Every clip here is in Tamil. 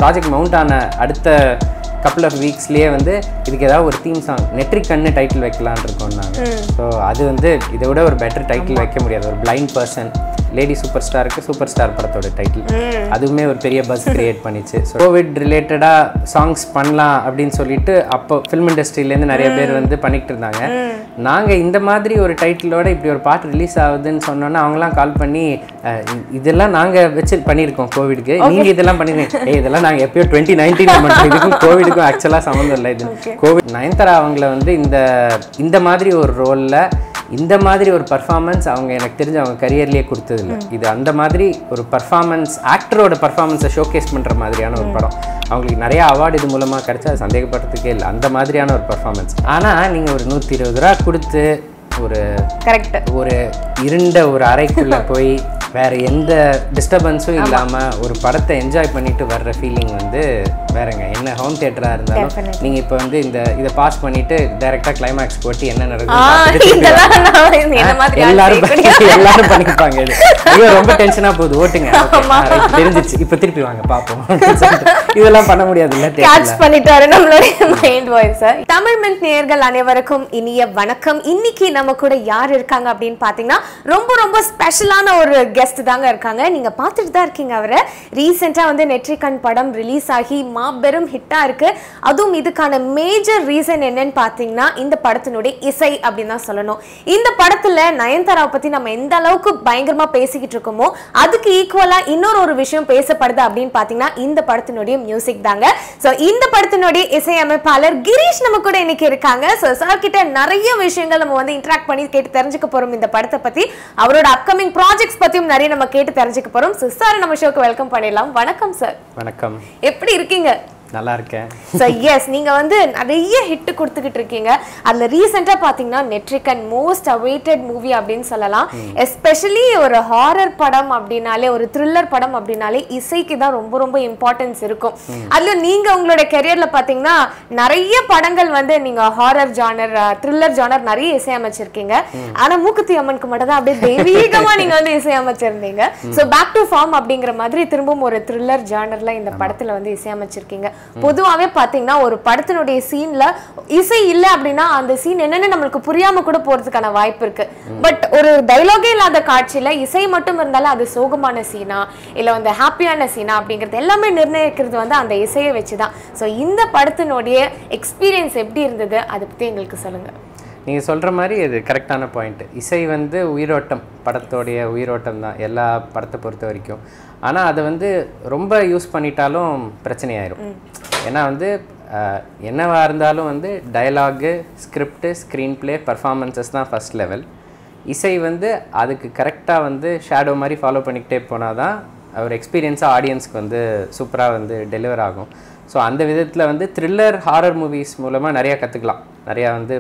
ப்ராஜெக்ட் மவுண்ட் ஆன அடுத்த கப்புள் ஆஃப் வீக்ஸ்லேயே வந்து இதுக்கு ஏதாவது ஒரு தீம் சாங் நெட்ரிக் கண்ணு டைட்டில் வைக்கலான்னு இருக்கோம் நாங்கள் ஸோ அது வந்து இதை விட ஒரு பெட்டர் டைட்டில் வைக்க முடியாது ஒரு பிளைண்ட் பர்சன் லேடி சூப்பர் ஸ்டாருக்கு சூப்பர் ஸ்டார் படத்தோட டைட்டில் அதுவுமே ஒரு பெரிய பஸ் கிரியேட் பண்ணிச்சு ஸோ கோவிட் ரிலேட்டடாக சாங்ஸ் பண்ணலாம் அப்படின்னு சொல்லிட்டு அப்போ ஃபிலிம் இண்டஸ்ட்ரியிலேருந்து நிறைய பேர் வந்து பண்ணிக்கிட்டு இருந்தாங்க நாங்கள் இந்த மாதிரி ஒரு டைட்டிலோட இப்படி ஒரு பாட்டு ரிலீஸ் ஆகுதுன்னு சொன்னோன்னா அவங்களாம் கால் பண்ணி அஹ், இ- இதெல்லாம் நாங்கள் வச்சு பண்ணியிருக்கோம் கோவிடுக்கு நீங்கள் இதெல்லாம் பண்ணிருக்கீங்க ஏய் இதெல்லாம் நாங்கள் எப்பயோ டுவெண்ட்டி நைன்டீனில் பண்ணுறோம் இதுக்கும் கோவிடுக்கும் ஆக்சுவலாக சம்மந்தம் இல்லை இது கோவிட் நயன்தாரா அவங்கள வந்து இந்த இந்த மாதிரி ஒரு ரோலில் இந்த மாதிரி ஒரு பர்ஃபார்மன்ஸ் அவங்க எனக்கு தெரிஞ்சு அவங்க கரியர்லேயே கொடுத்ததில்ல இது அந்த மாதிரி ஒரு பர்ஃபார்மன்ஸ் ஆக்டரோட பர்ஃபார்மன்ஸை ஷோகேஸ் பண்ணுற மாதிரியான ஒரு படம் அவங்களுக்கு நிறைய அவார்டு இது மூலமாக கிடைச்சா அது சந்தேகப்படுறதுக்கே இல்லை அந்த மாதிரியான ஒரு பர்ஃபார்மன்ஸ் ஆனால் நீங்கள் ஒரு நூற்றி இருபது ரூபா கொடுத்து ஒரு கரெக்ட் ஒரு இருண்ட ஒரு அறைக்குள்ள போய் வேற எந்த டிஸ்டர்பன்ஸும் இல்லாம ஒரு படத்தை என்ஜாய் பண்ணிட்டு வர்ற ஃபீலிங் வந்து வேறங்க என்ன ஹோம் தியேட்டரா இருந்தாலும் Definitely. நீங்க இப்போ வந்து இந்த இதை பாஸ் பண்ணிட்டு டைரக்டா கிளைமேக்ஸ் போட்டு என்ன ஆ நடக்குது இதெல்லாம் நான் என்ன மாதிரி ஆள் எல்லாரும் செய்யக்கூடிய- பண்ணி- எல்லாரும் பண்ணிப்பாங்க இது ஐயோ ரொம்ப டென்ஷனா போகுது ஓட்டுங்க Okay, ஆ, right, தெரிஞ்சிச்சு இப்போ திருப்பி வாங்க பாப்போம் அப்படின்னு சொல்லிட்டு இதெல்லாம் பண்ண முடியாது இல்ல கேட்ச் பண்ணிட்டாரு நம்மளுடைய மைண்ட் வாய்ஸ் தமிழ் மின்ட் நேயர்கள் அனைவருக்கும் இனிய வணக்கம் இன்னைக்கு நம்ம கூட யார் இருக்காங்க அப்படின்னு பாத்தீங்கன்னா ரொம்ப ரொம்ப ஸ்பெஷலான ஒரு கெஸ்ட் தாங்க இருக்காங்க நீங்க பார்த்துட்டு தான் இருக்கீங்க அவரை ரீசெண்டா வந்து நெற்றிக்கண் படம் ரிலீஸ் ஆகி மாபெரும் ஹிட்டா இருக்கு அதுவும் இதுக்கான மேஜர் ரீசன் என்னன்னு பாத்தீங்கன்னா இந்த படத்தினுடைய இசை அப்படின்னு தான் சொல்லணும் இந்த படத்துல நயன்தாராவை பத்தி நம்ம எந்த அளவுக்கு பயங்கரமா பேசிக்கிட்டு இருக்கோமோ அதுக்கு ஈக்குவலா இன்னொரு ஒரு விஷயம் பேசப்படுது அப்படின்னு பாத்தீங்கன்னா இந்த படத்தினுடைய மியூசிக் தாங்க சோ இந்த படத்தினுடைய இசையமைப்பாளர் கிரீஷ் நம்ம கூட இன்னைக்கு இருக்காங்க சோ சார் கிட்ட நிறைய விஷயங்கள் நம்ம வந்து இன்டராக்ட் பண்ணி கேட்டு தெரிஞ்சுக்க போறோம் இந்த படத்தை பத்தி அவரோட அப்கமிங் ப்ராஜெக்ட்ஸ் பத்தியும் நிறைய நம்ம கேட்டு தெரிஞ்சுக்க போறோம் சோ சார் நம்ம ஷோக்கு வெல்கம் பண்ணிடலாம் வணக்கம் சார் வணக்கம் எப்படி இருக்கீங்க நல்லா இருக்கேன் ஸோ எஸ் நீங்க வந்து நிறைய ஹிட் கொடுத்துக்கிட்டு இருக்கீங்க அதுல ரீசெண்டா பாத்தீங்கன்னா நெட்ரிகன் மோஸ்ட் அவைட்டட் மூவி அப்படின்னு சொல்லலாம் எஸ்பெஷலி ஒரு ஹாரர் படம் அப்படின்னாலே ஒரு த்ரில்லர் படம் அப்படின்னாலே இசைக்கு தான் ரொம்ப ரொம்ப இம்பார்ட்டன்ஸ் இருக்கும் அதுல நீங்க உங்களோட கெரியர்ல பாத்தீங்கன்னா நிறைய படங்கள் வந்து நீங்க ஹாரர் ஜானர் த்ரில்லர் ஜானர் நிறைய இசையமைச்சிருக்கீங்க ஆனா மூக்குத்தி அம்மனுக்கு மட்டும் தான் அப்படியே தெய்வீகமா நீங்க வந்து இசையமைச்சிருந்தீங்க ஸோ பேக் டு ஃபார்ம் அப்படிங்கிற மாதிரி திரும்பவும் ஒரு த்ரில்லர் ஜானர்ல இந்த படத்துல வந்து இசையமைச்சிருக்கீங்க பொதுவாவே பாத்தீங்கன்னா ஒரு படத்தினுடைய சீன்ல இசை இல்ல அப்படின்னா அந்த சீன் என்னன்னு நம்மளுக்கு புரியாம கூட போறதுக்கான வாய்ப்பு இருக்கு பட் ஒரு டைலாகே இல்லாத காட்சியில இசை மட்டும் இருந்தாலும் அது சோகமான சீனா இல்ல வந்து ஹாப்பியான சீனா அப்படிங்கிறது எல்லாமே நிர்ணயிக்கிறது வந்து அந்த இசையை வச்சுதான் ஸோ இந்த படத்தினுடைய எக்ஸ்பீரியன்ஸ் எப்படி இருந்தது அதை பத்தி எங்களுக்கு சொல்லுங்க நீங்கள் சொல்கிற மாதிரி இது கரெக்டான பாயிண்ட் இசை வந்து உயிரோட்டம் படத்தோடைய உயிரோட்டம் தான் எல்லா படத்தை பொறுத்த வரைக்கும் ஆனால் அதை வந்து ரொம்ப யூஸ் பண்ணிட்டாலும் பிரச்சனையாயிரும் ஏன்னா வந்து அஹ், என்னவா இருந்தாலும் வந்து dialogue script screen play performances தான் ஃபர்ஸ்ட் லெவல் இசை வந்து அதுக்கு கரெக்டாக வந்து ஷேடோ மாதிரி ஃபாலோ பண்ணிக்கிட்டே போனால் தான் ஒரு எக்ஸ்பீரியன்ஸாக ஆடியன்ஸ்க்கு வந்து சூப்பராக வந்து டெலிவர் ஆகும் ஸோ அந்த விதத்தில் வந்து த்ரில்லர் ஹாரர் மூவிஸ் மூலமாக நிறையா கற்றுக்கலாம் நிறையா வந்து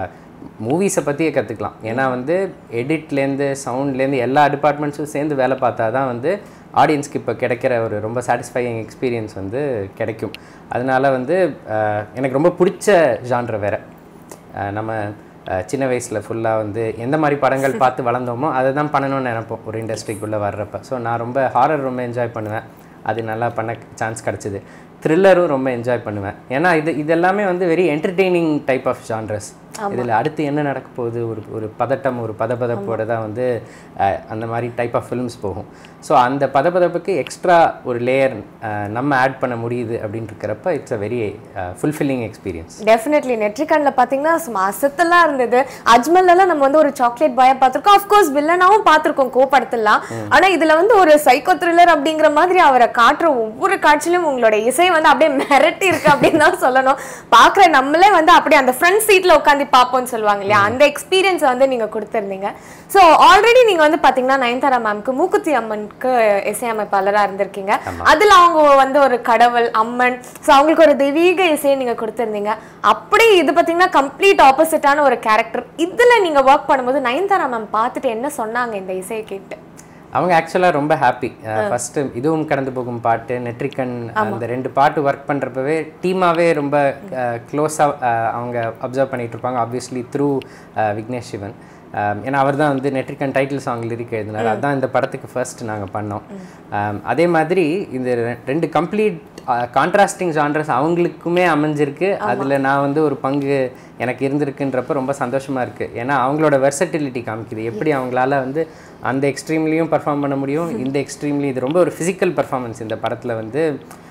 மூவிஸை பற்றியே கற்றுக்கலாம் ஏன்னா வந்து எடிட்லேருந்து சவுண்ட்லேருந்து எல்லா டிபார்ட்மெண்ட்ஸும் சேர்ந்து வேலை பார்த்தா தான் வந்து ஆடியன்ஸ்க்கு இப்போ கிடைக்கிற ஒரு ரொம்ப சாட்டிஸ்ஃபையிங் எக்ஸ்பீரியன்ஸ் வந்து கிடைக்கும் அதனால வந்து அஹ், எனக்கு ரொம்ப பிடிச்ச ஜான்ர வேறு நம்ம அஹ், சின்ன வயசில் ஃபுல்லாக வந்து எந்த மாதிரி படங்கள் பார்த்து வளர்ந்தோமோ அதை தான் பண்ணணும்னு நினைப்போம் ஒரு இண்டஸ்ட்ரிக்குள்ளே வர்றப்ப ஸோ நான் ரொம்ப ஹாரர் ரொம்ப என்ஜாய் பண்ணுவேன் அது நல்லா பண்ண சான்ஸ் கிடச்சிது த்ரில்லரும் ரொம்ப என்ஜாய் பண்ணுவேன் ஏன்னா இது இதெல்லாமே வந்து very entertaining type of genres இதில் அடுத்து என்ன நடக்க போகுது ஒரு ஒரு பதட்டம் ஒரு பதபதப்போட தான் வந்து அஹ், அந்த மாதிரி டைப் ஆஃப் ஃபிலிம்ஸ் போகும் ஸோ அந்த பதபதப்புக்கு எக்ஸ்ட்ரா ஒரு லேயர் நம்ம ஆட் பண்ண முடியுது அப்படின்னு இருக்கிறப்ப it's a very fulfilling experience definitely நெட்ரிகன்ல பாத்தீங்கன்னா சும்மா அசத்தெல்லாம் இருந்தது அஜ்மல் எல்லாம் நம்ம வந்து ஒரு சாக்லேட் பாயா பார்த்திருக்கோம் அஃப்கோர்ஸ் வில்லனாவும் பார்த்திருக்கோம் கோ படத்துலாம் ஆனா இதுல வந்து ஒரு சைக்கோ த்ரில்லர் அப்படிங்கிற மாதிரி அவரை காட்டுற ஒவ்வொரு காட்சியிலும் உங்களோட இசை வந்து அப்படியே மிரட்டி இருக்கு அப்படின்னு தான் சொல்லணும் பாக்குற நம்மளே வந்து அப்படியே அந்த ஃப்ரண்ட் சீட்ல உட்காந்து பார்ப்போம்னு சொல்லுவாங்க இல்லையா அந்த எக்ஸ்பீரியன்ஸ் வந்து நீங்க கொடுத்திருந்தீங்க ஸோ ஆல்ரெடி நீங்க வந்து பாத்தீங்கன்னா நயன்தாரா மேம்க்கு மூக்குத்தி அம்மனுக்கு இசையமைப்பாளரா இருந்திருக்கீங்க அதுல அவங்க வந்து ஒரு கடவுள் அம்மன் ஸோ அவங்களுக்கு ஒரு தெய்வீக இசையை நீங்க கொடுத்திருந்தீங்க அப்படி இது பாத்தீங்கன்னா கம்ப்ளீட் ஆப்போசிட்டான ஒரு கேரக்டர் இதுல நீங்க ஒர்க் பண்ணும்போது நயன்தாரா மேம் பார்த்துட்டு என்ன சொன்னாங்க இந்த இசையை கேட்டு அவங்க ஆக்சுவலாக ரொம்ப ஹாப்பி ஃபஸ்ட்டு இதுவும் கடந்து போகும் பாட்டு நெட்ரிகன் அந்த ரெண்டு பாட்டு ஒர்க் பண்ணுறப்பவே டீமாகவே ரொம்ப க்ளோஸாக அவங்க அப்சர்வ் பண்ணிட்டு இருப்பாங்க ஆப்வியஸ்லி த்ரூ விக்னேஷ் சிவன் ஆம், ஏன்னா அவர் தான் வந்து நெட்ரிகன் டைட்டில் சாங் லிரிக் எழுதினார் அதான் இந்த படத்துக்கு ஃபர்ஸ்ட் நாங்கள் பண்ணோம் ஆம், அதே மாதிரி இந்த ரெ- ரெண்டு கம்ப்ளீட் கான்ட்ராஸ்டிங் ஜான்ரஸ் அவங்களுக்குமே அமைஞ்சிருக்கு அதில் நான் வந்து ஒரு பங்கு எனக்கு இருந்திருக்குன்றப்ப ரொம்ப சந்தோஷமாக இருக்குது ஏன்னா அவங்களோட வெர்சட்டிலிட்டி காமிக்குது எப்படி அவங்களால வந்து அந்த எக்ஸ்ட்ரீம்லேயும் பர்ஃபார்ம் பண்ண முடியும் இந்த எக்ஸ்ட்ரீம்லேயும் இது ரொம்ப ஒரு ஃபிசிக்கல் பர்ஃபார்மன்ஸ் இந்த படத்தில் வந்து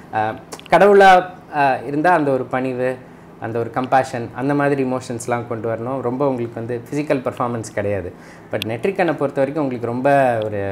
கடவுளாக இருந்தால் அந்த ஒரு பணிவு அந்த ஒரு கம்பேஷன் அந்த மாதிரி இமோஷன்ஸ்லாம் கொண்டு வரணும் ரொம்ப உங்களுக்கு வந்து ஃபிசிக்கல் பர்ஃபார்மன்ஸ் கிடையாது பட் நெட்ரிக்கனை பொறுத்த வரைக்கும் உங்களுக்கு ரொம்ப ஒரு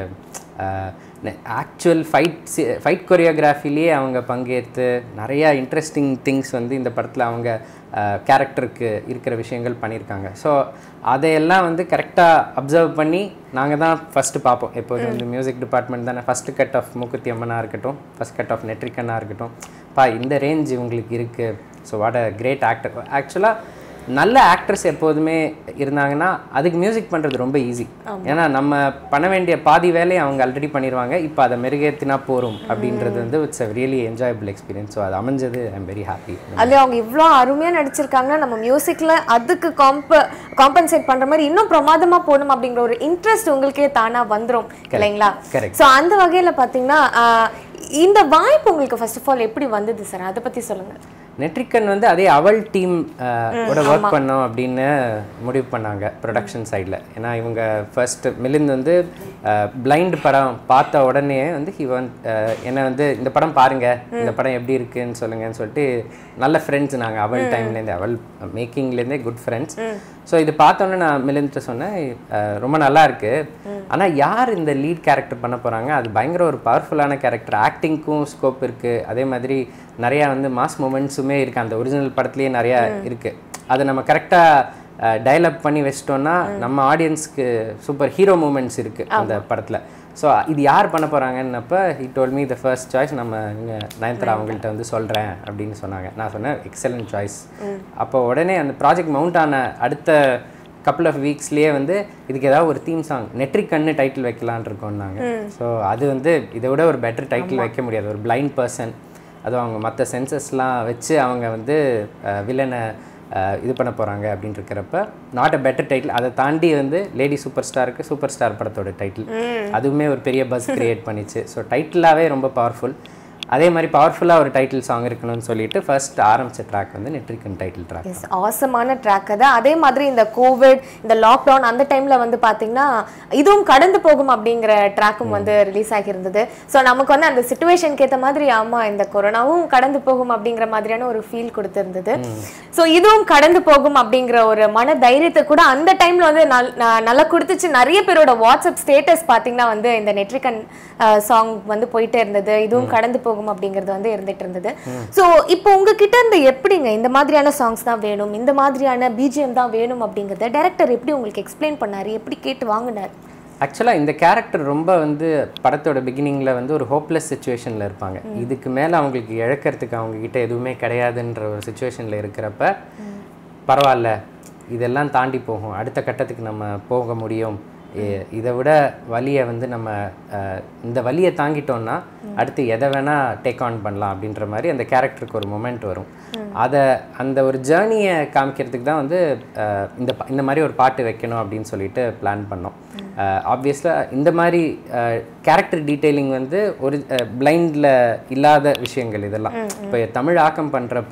ஆக்சுவல் ஃபைட் ஃபைட் கொரியோகிராஃபிலேயே அவங்க பங்கேற்று நிறையா இன்ட்ரெஸ்டிங் திங்ஸ் வந்து இந்த படத்தில் அவங்க கேரக்டருக்கு இருக்கிற விஷயங்கள் பண்ணியிருக்காங்க ஸோ அதையெல்லாம் வந்து கரெக்டாக அப்சர்வ் பண்ணி நாங்கள் தான் ஃபஸ்ட்டு பார்ப்போம் எப்போதும் வந்து மியூசிக் டிபார்ட்மெண்ட் தானே ஃபஸ்ட்டு கட் ஆஃப் மூக்குத்தி அம்மனாக இருக்கட்டும் ஃபஸ்ட் கட் ஆஃப் நெட்ரிக்கனாக இருக்கட்டும் பா இந்த ரேஞ்ச் இவங்களுக்கு இருக்குது so what a great actor ஆக்சுவலாக நல்ல ஆக்ட்ரஸ் எப்போதுமே இருந்தாங்கன்னா அதுக்கு மியூசிக் பண்ணுறது ரொம்ப ஈஸி ஏன்னா நம்ம பண்ண வேண்டிய பாதி வேலையை அவங்க ஆல்ரெடி பண்ணிடுவாங்க இப்போ அதை மெருகேற்றினா போகிறோம் அப்படின்றது வந்து it's a really enjoyable experience so அது அமைஞ்சது ஐ எம் வெரி ஹாப்பி அதுல அவங்க இவ்ளோ அருமையா நடிச்சிருக்காங்கன்னா நம்ம மியூசிக்ல அதுக்கு காம்ப காம்பன்சேட் பண்ற மாதிரி இன்னும் பிரமாதமா போகணும் அப்படிங்கிற ஒரு இன்ட்ரெஸ்ட் உங்களுக்கே தானா வந்துரும் இல்லைங்களா Correct. சோ அந்த வகையில பாத்தீங்கன்னா ஆஹ், இந்த வாய்ப்பு உங்களுக்கு ஃபர்ஸ்ட் ஆஃப் ஆல் எப்படி வந்தது சார் அதை பத்தி சொல்லுங்க நெட்ரிக்கன் வந்து அதே அவள் டீம் ஓட ஒர்க் பண்ணோம் அப்படின்னு முடிவு பண்ணாங்க ப்ரொடக்ஷன் சைடில் ஏன்னா இவங்க ஃபர்ஸ்ட் மிலிந்த் வந்து பிளைண்ட் படம் பார்த்த உடனே வந்து ஹி வன் என்னை வந்து இந்த படம் பாருங்க இந்த படம் எப்படி இருக்குன்னு சொல்லுங்கன்னு சொல்லிட்டு நல்ல ஃப்ரெண்ட்ஸ் நாங்கள் அவள் டைம்லேருந்தே அவள் மேக்கிங்லேருந்தே குட் ஃப்ரெண்ட்ஸ் ஸோ இது பார்த்தோன்னே நான் மிலிந்த்ட்ட சொன்னேன் அஹ், ரொம்ப நல்லா இருக்கு ஆனால் யார் இந்த லீட் கேரக்டர் பண்ண போகிறாங்க அது பயங்கர ஒரு பவர்ஃபுல்லான கேரக்டர் ஆக்டிங்க்கும் ஸ்கோப் இருக்குது அதே மாதிரி நிறையா வந்து மாஸ் மூமெண்ட்ஸுமே இருக்குது அந்த ஒரிஜினல் படத்துலேயே நிறையா இருக்குது அதை நம்ம கரெக்டாக டயலப் பண்ணி வச்சிட்டோம்னா நம்ம ஆடியன்ஸ்க்கு சூப்பர் ஹீரோ மூமெண்ட்ஸ் இருக்குது அந்த படத்தில் ஸோ இது யார் பண்ண போகிறாங்கன்னப்ப he told me the first choice நம்ம இங்கே நயன்தாரா அவங்கள்ட்ட வந்து சொல்கிறேன் அப்படின்னு சொன்னாங்க நான் சொன்னேன் எக்ஸலண்ட் சாய்ஸ் அப்போ உடனே அந்த ப்ராஜெக்ட் மவுண்ட் ஆன அடுத்த கப்புள் ஆஃப் வீக்ஸ்லேயே வந்து இதுக்கு ஏதாவது ஒரு தீம் சாங் நெட்ரிக்கன்னு டைட்டில் வைக்கலான் இருக்கோம்னாங்க ஸோ அது வந்து இதை விட ஒரு பெட்டர் டைட்டில் வைக்க முடியாது ஒரு பிளைண்ட் பர்சன் அதுவும் அவங்க மற்ற சென்சஸ்லாம் வச்சு அவங்க வந்து வில்லனை இது பண்ண போகிறாங்க அப்படின்னு இருக்கிறப்ப நாட் அ பெட்டர் டைட்டில் அதை தாண்டி வந்து லேடி சூப்பர் ஸ்டாருக்கு சூப்பர் ஸ்டார் படத்தோட டைட்டில் அதுவுமே ஒரு பெரிய பஸ் கிரியேட் பண்ணிச்சு ஸோ டைட்டிலாகவே ரொம்ப பவர்ஃபுல் அதே மாதிரி பவர்ஃபுல்லாக ஒரு டைட்டில் சாங் இருக்கணும்னு சொல்லிட்டு ஃபர்ஸ்ட் ஆரம்பிச்ச ட்ராக் வந்து நெட்ரிக்கன் டைட்டில் ட்ராக் எஸ் ஆசமான ட்ராக் அது அதே மாதிரி இந்த கோவிட் இந்த லாக்டவுன் அந்த டைம்ல வந்து பாத்தீங்கன்னா இதுவும் கடந்து போகும் அப்படிங்கிற ட்ராக்கும் வந்து ரிலீஸ் ஆகியிருந்தது ஸோ நமக்கு வந்து அந்த சுச்சுவேஷனுக்கு ஏற்ற மாதிரி ஆமா இந்த கொரோனாவும் கடந்து போகும் அப்படிங்கிற மாதிரியான ஒரு ஃபீல் கொடுத்திருந்தது ஸோ இதுவும் கடந்து போகும் அப்படிங்கிற ஒரு மன தைரியத்தை கூட அந்த டைம்ல வந்து நல்- ந- நல்லா கொடுத்துச்சு நிறைய பேரோட வாட்ஸ்அப் ஸ்டேட்டஸ் பாத்தீங்கன்னா வந்து இந்த நெட்ரிகன் சாங் வந்து போயிட்டே இருந்தது இதுவும் கடந்து போகும் அப்படிங்கிறது வந்து இருந்துட்டு இருந்தது ஸோ இப்போ உங்ககிட்ட இருந்து எப்படிங்க இந்த மாதிரியான சாங்ஸ் தான் வேணும் இந்த மாதிரியான பிஜிஎம் தான் வேணும் அப்படிங்கறத டைரக்டர் எப்படி உங்களுக்கு எக்ஸ்பிளைன் பண்ணாரு எப்படி கேட்டு வாங்கினார் ஆக்சுவலாக இந்த கேரக்டர் ரொம்ப வந்து படத்தோட பிகினிங்கில் வந்து ஒரு ஹோப்லெஸ் சுச்சுவேஷனில் இருப்பாங்க இதுக்கு மேலே அவங்களுக்கு இழக்கிறதுக்கு அவங்க கிட்ட எதுவுமே கிடையாதுன்ற ஒரு சுச்சுவேஷனில் இருக்கிறப்ப பரவாயில்ல இதெல்லாம் தாண்டி போகும் அடுத்த கட்டத்துக்கு நம்ம போக முடியும் இ- இதை விட வலியை வந்து நம்ம அஹ், இந்த வலியை தாங்கிட்டோம்னா அடுத்து எதை வேணால் டேக் ஆன் பண்ணலாம் அப்படின்ற மாதிரி அந்த கேரக்டருக்கு ஒரு மொமெண்ட் வரும் அதை அந்த ஒரு ஜேர்னியை காமிக்கிறதுக்கு தான் வந்து அஹ், இந்த ப- இந்த மாதிரி ஒரு பாட்டு வைக்கணும் அப்படின்னு சொல்லிட்டு பிளான் பண்ணோம் ஆப்வியஸாக இந்த மாதிரி கேரக்டர் டீட்டெயிலிங் வந்து ஒரு பிளைண்டில் இல்லாத விஷயங்கள் இதெல்லாம் இப்போ தமிழ் ஆக்கம் பண்ணுறப்ப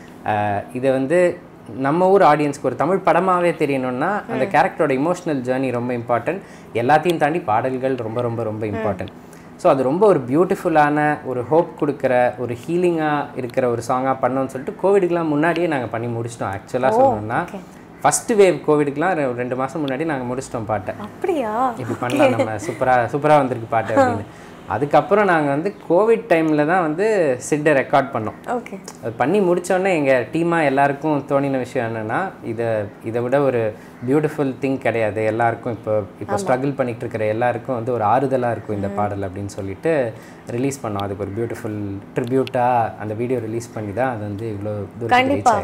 இதை வந்து நம்ம ஊர் ஆடியன்ஸ்க்கு ஒரு தமிழ் படமாகவே தெரியணும்னா அந்த கேரக்டரோட இமோஷனல் ஜேர்னி ரொம்ப இம்பார்ட்டன்ட் எல்லாத்தையும் தாண்டி பாடல்கள் ரொம்ப ரொம்ப ரொம்ப இம்பார்ட்டன்ட் ஸோ அது ரொம்ப ஒரு பியூட்டிஃபுல்லான ஒரு ஹோப் கொடுக்குற ஒரு ஹீலிங்காக இருக்கிற ஒரு சாங்காக பண்ணோம்னு சொல்லிட்டு கோவிடுக்கெலாம் முன்னாடியே நாங்கள் பண்ணி முடிச்சிட்டோம் ஆக்சுவலாக சொல்லணும்னா ஃபர்ஸ்ட் வேவ் கோவிடுக்குலாம் ரெ- ரெண்டு மாதம் முன்னாடி நாங்கள் முடிச்சிட்டோம் பாட்டை அப்படியா இப்படி பண்ணலாம் நம்ம சூப்பராக சூப்பராக வந்திருக்கு பாட்டு அப்படின்னு அதுக்கப்புறம் நாங்கள் வந்து கோவிட் டைமில் தான் வந்து சிட்டை ரெக்கார்ட் பண்ணோம் ஓகே அது பண்ணி முடித்தோடனே எங்கள் டீமாக எல்லாருக்கும் தோணின விஷயம் என்னென்னா இதை இதை விட ஒரு பியூட்டிஃபுல் திங் கிடையாது எல்லாருக்கும் இப்போ இப்போ ஸ்ட்ரகிள் பண்ணிட்டு இருக்கிற எல்லாருக்கும் வந்து ஒரு ஆறுதலாக இருக்கும் இந்த பாடல் அப்படின்னு சொல்லிட்டு ரிலீஸ் பண்ணோம் அதுக்கு ஒரு பியூட்டிஃபுல் ட்ரிபியூட்டாக அந்த வீடியோ ரிலீஸ் பண்ணி தான் அது வந்து இவ்வளோ தூரம் ரீச் கண்டிப்பா ஆயிருக்கு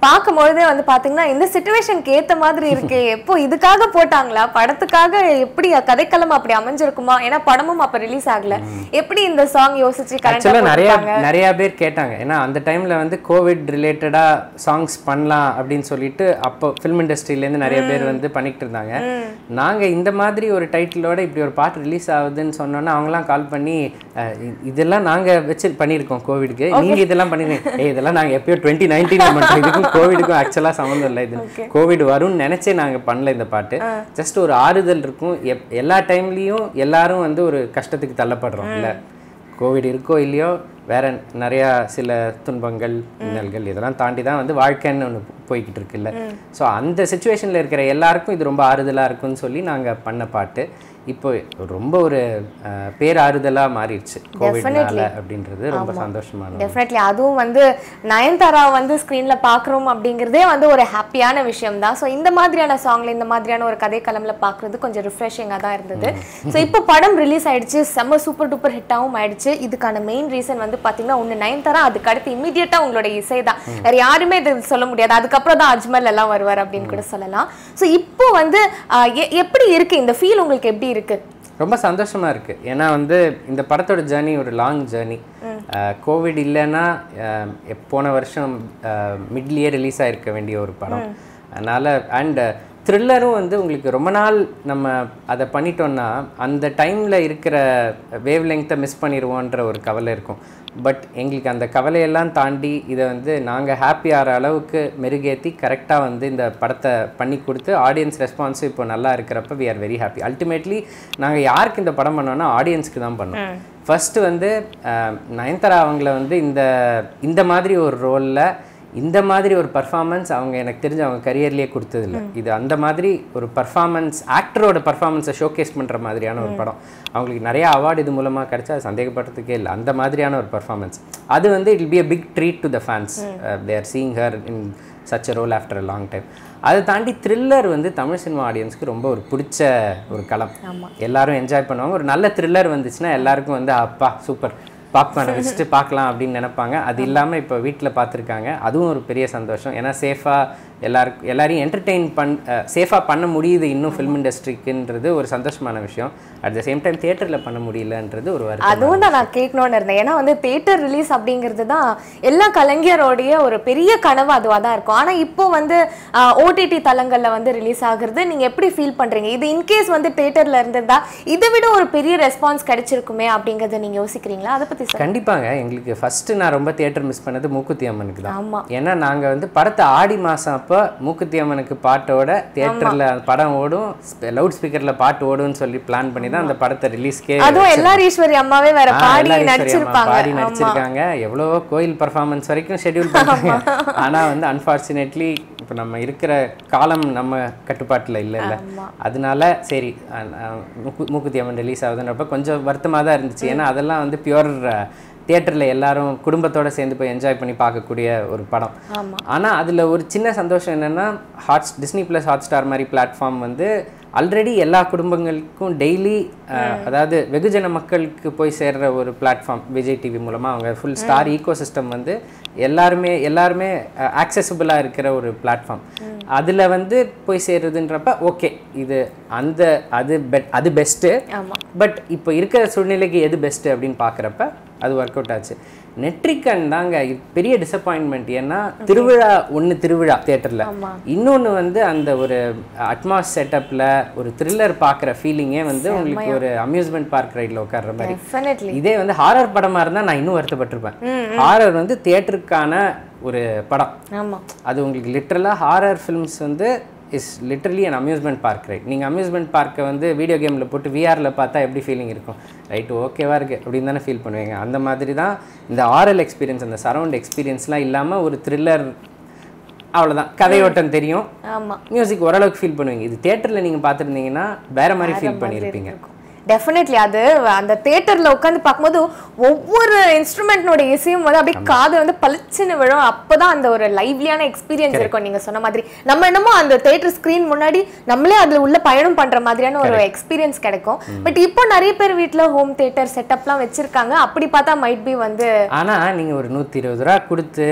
பார்க்கும்பொழுதே வந்து பாத்தீங்கன்னா இந்த சுச்சுவேஷனுக்கு ஏத்த மாதிரி இருக்கு எப்போ இதுக்காக போட்டாங்களா படத்துக்காக எப்படி கதைக்களம் அப்படி அமைஞ்சிருக்குமா ஏன்னா படமும் அப்ப ரிலீஸ் ஆகல எப்படி இந்த சாங் யோசிச்சு கரெக்டா ஆக்சுவலாக நிறைய போட்டாங்க நிறைய பேர் கேட்டாங்க ஏன்னா அந்த டைம்ல வந்து கோவிட் ரிலேட்டடா சாங்ஸ் பண்ணலாம் அப்படின்னு சொல்லிட்டு அப்போ ஃபிலிம் இண்டஸ்ட்ரியிலேருந்து நிறைய பேர் வந்து பண்ணிட்டு இருந்தாங்க நாங்க இந்த மாதிரி ஒரு டைட்டிலோட இப்படி ஒரு பாட்டு ரிலீஸ் ஆகுதுன்னு சொன்னோன்னா அவங்கலாம் கால் பண்ணி அஹ், இ- இதெல்லாம் நாங்க வச்சு பண்ணியிருக்கோம் கோவிட்க்கு நீங்க இதெல்லாம் பண்ணிருக்கீங்க ஏய் இதெல்லாம் நாங்க எப்பயோ டுவெண்ட்டி நைன்டீன்ல மட்டும் இதுக்கும் கோவிடுக்கும் ஆக்சுவலாக சம்மந்தம் இல்லை இது கோவிட் வரும்னு நினைச்சே நாங்க பண்ணல இந்த பாட்டு ஜஸ்ட் ஒரு ஆறுதல் இருக்கும் எப்- எல்லா டைம்லயும் எல்லாரும் வந்து ஒரு கஷ்டத்துக்கு தள்ளப்படுறோம் இல்ல கோவிட் இருக்கோ இல்லையோ வேற நிறையா சில துன்பங்கள் இன்னல்கள் இதெல்லாம் தாண்டி தான் வந்து வாழ்க்கைன்னு ஒன்று போய்கிட்டு இருக்குல்ல ஸோ அந்த சுச்சுவேஷனில் இருக்கிற எல்லாருக்கும் இது ரொம்ப ஆறுதலாக இருக்கும்னு சொல்லி நாங்கள் பண்ண பாட்டு இப்போ ரொம்ப ஒரு அஹ், பேராறுதலா மாறிடுச்சு கோவிட்னால அப்படின்றது ரொம்ப சந்தோஷமான டெஃபினெட்லி அதுவும் வந்து நயன்தாரா வந்து ஸ்க்ரீன்ல பார்க்குறோம் அப்படிங்கிறதே வந்து ஒரு ஹாப்பியான விஷயம் தான் ஸோ இந்த மாதிரியான சாங்ல இந்த மாதிரியான ஒரு கதை களம்ல பார்க்குறது கொஞ்சம் ரிஃப்ரெஷிங்காக தான் இருந்தது ஸோ இப்போ படம் ரிலீஸ் ஆயிடுச்சு செம்ம சூப்பர் டூப்பர் ஹிட்டாகவும் ஆயிடுச்சு இதுக்கான மெயின் ரீசன் வந்து பார்த்தீங்கன்னா ஒன்று நயன்தாரா அதுக்கு அடுத்து இமீடியட்டாக உங்களோட இசை தான் வேற யாருமே இது சொல்ல முடியாது அதுக்கப்புறம் தான் அஜ்மல் எல்லாம் வருவார் அப்படின்னு கூட சொல்லலாம் ஸோ இப்போ வந்து ஆஹ், எ- எப்படி இருக்கு இந்த ஃபீல் உங்களுக்கு எப்படி இருக்கு ரொம்ப சந்தோஷமா இருக்கு ஏன்னா வந்து இந்த படத்தோட ஜேர்னி ஒரு லாங் ஜேர்னி கோவிட் இல்லைன்னா அஹ், எப்- போன வருஷம் மிட்லேயே ரிலீஸ் ஆயிருக்க வேண்டிய ஒரு படம் அதனால அண்ட் த்ரில்லரும் வந்து உங்களுக்கு ரொம்ப நாள் நம்ம அதை பண்ணிட்டோம்னா அந்த டைமில் இருக்கிற வேவ் லெங்க்த்தை மிஸ் பண்ணிடுவோன்ற ஒரு கவலை இருக்கும் பட் எங்களுக்கு அந்த கவலையெல்லாம் தாண்டி இதை வந்து நாங்கள் ஹாப்பி ஆகிற அளவுக்கு மெருகேற்றி கரெக்டாக வந்து இந்த படத்தை பண்ணி கொடுத்து ஆடியன்ஸ் ரெஸ்பான்ஸும் இப்போ நல்லா இருக்கிறப்ப we are very happy ultimately நாங்கள் யாருக்கு இந்த படம் பண்ணோம்னா ஆடியன்ஸ்க்கு தான் பண்ணோம் ஃபர்ஸ்ட் வந்து அஹ், நயன்தாரா அவங்கள வந்து இந்த இந்த மாதிரி ஒரு ரோலில் இந்த மாதிரி ஒரு பர்ஃபார்மன்ஸ் அவங்க எனக்கு தெரிஞ்சு அவங்க கரியர்லேயே கொடுத்ததில்ல இது அந்த மாதிரி ஒரு பர்ஃபார்மன்ஸ் ஆக்டரோட பர்ஃபார்மன்ஸை ஷோகேஸ் பண்ணுற மாதிரியான ஒரு படம் அவங்களுக்கு நிறைய அவார்டு இது மூலமாக கிடைச்சா அது சந்தேகப்படுறதுக்கே இல்லை அந்த மாதிரியான ஒரு பர்ஃபார்மன்ஸ் அது வந்து it be a big treat to the fans they are seeing her in such a role after a long time அதை தாண்டி த்ரில்லர் வந்து தமிழ் சினிமா ஆடியன்ஸ்க்கு ரொம்ப ஒரு பிடிச்ச ஒரு களம் எல்லாரும் என்ஜாய் பண்ணுவாங்க ஒரு நல்ல த்ரில்லர் வந்துச்சுன்னா எல்லாருக்கும் வந்து அப்பா சூப்பர் பாப்கார்னை வச்சுட்டு பார்க்கலாம் அப்படின்னு நினைப்பாங்க அது இல்லாமல் இப்போ வீட்டில் பார்த்துருக்காங்க அதுவும் ஒரு பெரிய சந்தோஷம் ஏன்னா சேஃபாக எல்லாருக்கும் எல்லாரையும் என்டர்டெயின் பண் சேஃபாக பண்ண முடியுது இன்னும் ஃபிலிம் இண்டஸ்ட்ரிக்குன்றது ஒரு சந்தோஷமான விஷயம் அட் த சேம் டைம் தியேட்டரில் பண்ண முடியலன்றது ஒரு வருத்தம் அதுவும் தான் நான் கேட்கணும்னு இருந்தேன் ஏன்னா வந்து தேட்டர் ரிலீஸ் அப்படிங்கிறது தான் எல்லா கலைஞரோடைய ஒரு பெரிய கனவு அதுவாக தான் இருக்கும் ஆனால் இப்போ வந்து ஓடிடி தளங்களில் வந்து ரிலீஸ் ஆகுறது நீங்கள் எப்படி ஃபீல் பண்ணுறீங்க இது இன்கேஸ் வந்து தேட்டரில் இருந்திருந்தா இதை விட ஒரு பெரிய ரெஸ்பான்ஸ் கிடைச்சிருக்குமே அப்படிங்கிறத நீங்கள் யோசிக்கிறீங்களா அதை பற்றி சார் கண்டிப்பாங்க எங்களுக்கு ஃபர்ஸ்ட் நான் ரொம்ப தியேட்டர் மிஸ் பண்ணது மூக்குத்தி அம்மனுக்கு தான் ஆமா ஏன்னா நாங்க வந்து படத்தை ஆடி மாசம் அப்போ மூக்குத்தி அம்மனுக்கு பாட்டோட தியேட்டர்ல படம் ஓடும் லவுட் ஸ்பீக்கர்ல பாட்டு ஓடும்னு சொல்லி பிளான் பண்ணி தான் அந்த படத்தை ரிலீஸ்க்கே அதுவும் எல்லார் ஈஸ்வரி அம்மாவே வேற பாடி நடிச்சிருப்பாங்க பாடி நடிச்சிருக்காங்க எவ்வளவோ கோயில் பர்ஃபார்மன்ஸ் வரைக்கும் ஷெட்யூல் பண்றாங்க ஆனா வந்து அன்ஃபார்ச்சுனேட்லி இப்போ நம்ம இருக்கிற காலம் நம்ம கட்டுப்பாட்டுல இல்ல இல்ல அதனால சரி அஹ், அஹ், மூக்கு மூக்குத்தி அம்மன் ரிலீஸ் ஆகுதுன்றப்ப கொஞ்சம் வருத்தமா தான் இருந்துச்சு ஏன்னா அதெல்லாம் வந்து பியூர் தியேட்டர்ல எல்லாரும் குடும்பத்தோட சேர்ந்து போய் என்ஜாய் பண்ணி பார்க்கக்கூடிய ஒரு படம் ஆமா ஆனா அதுல ஒரு சின்ன சந்தோஷம் என்னன்னா hot Disney plus Hotstar மாதிரி பிளாட்ஃபார்ம் வந்து ஆல்ரெடி எல்லா குடும்பங்களுக்கும் டெய்லி அதாவது வெகுஜன மக்களுக்கு போய் சேர்ற ஒரு பிளாட்ஃபார்ம் விஜய் டிவி மூலமா அவங்க ஃபுல் ஸ்டார் ஈகோ சிஸ்டம் வந்து எல்லாருமே எல்லாருமே ஆக்சசபிளாக இருக்கிற ஒரு பிளாட்ஃபார்ம் அதுல வந்து போய் சேர்றதுன்றப்ப ஓகே இது அந்த அது பெட் அது பெஸ்ட்டு ஆமா பட் இப்போ இருக்கிற சூழ்நிலைக்கு எது பெஸ்ட் அப்படின்னு பார்க்குறப்ப அது ஒர்க் அவுட் ஆச்சு நெட்ரிக்கன் தாங்க இது பெரிய டிசப்பாயின்மெண்ட் ஏன்னா திருவிழா ஒன்று திருவிழா தேட்டரில் இன்னொன்று வந்து அந்த ஒரு அட்மாஸ் செட்டப்பில் ஒரு த்ரில்லர் பார்க்குற ஃபீலிங்கே வந்து உங்களுக்கு ஒரு அம்யூஸ்மெண்ட் பார்க் ரைடில் உட்கார்ற மாதிரி டெஃபினெட்லி இதே வந்து ஹாரர் படமாக இருந்தால் நான் இன்னும் வருத்தப்பட்டிருப்பேன் ஹாரர் வந்து தியேட்டருக்கான ஒரு படம் ஆமா அது உங்களுக்கு லிட்ரலாக ஹாரர் ஃபிலிம்ஸ் வந்து is literally an amusement park right நீங்கள் அம்யூஸ்மெண்ட் பார்க்கை வந்து வீடியோ கேமில் போட்டு விஆரில் பார்த்தா எப்படி ஃபீலிங் இருக்கும் ரைட்டு ஓகேவா இருக்குது அப்படின்னு தானே ஃபீல் பண்ணுவீங்க அந்த மாதிரி தான் இந்த ஆரல் எக்ஸ்பீரியன்ஸ் அந்த சரௌண்ட் எக்ஸ்பீரியன்ஸ்லாம் இல்லாமல் ஒரு த்ரில்லர் அவ்வளோதான் கதையோட்டம் தெரியும் ஆமா மியூசிக் ஓரளவுக்கு ஃபீல் பண்ணுவீங்க இது தேட்டரில் நீங்கள் பார்த்துருந்தீங்கன்னா வேற மாதிரி ஃபீல் பண்ணியிருப்பீங்க டெஃபினெட்லி அது அந்த தேட்டர்ல உட்காந்து பார்க்கும்போது ஒவ்வொரு இன்ஸ்ட்ருமெண்ட்னோட இசையும் வந்து அப்படியே காது வந்து பளிச்சுன்னு விழும் அப்பதான் அந்த ஒரு லைவ்லியான எக்ஸ்பீரியன்ஸ் இருக்கும் நீங்க சொன்ன மாதிரி நம்ம என்னமோ அந்த தேட்டர் ஸ்கிரீன் முன்னாடி நம்மளே அதுல உள்ள பயணம் பண்ற மாதிரியான ஒரு எக்ஸ்பீரியன்ஸ் கிடைக்கும் பட் இப்போ நிறைய பேர் வீட்ல ஹோம் தேட்டர் செட்டப்லாம் வச்சிருக்காங்க அப்படி பார்த்தா மைட் பி வந்து ஆனால் நீங்கள் ஒரு நூற்றி இருபது ரூபா கொடுத்து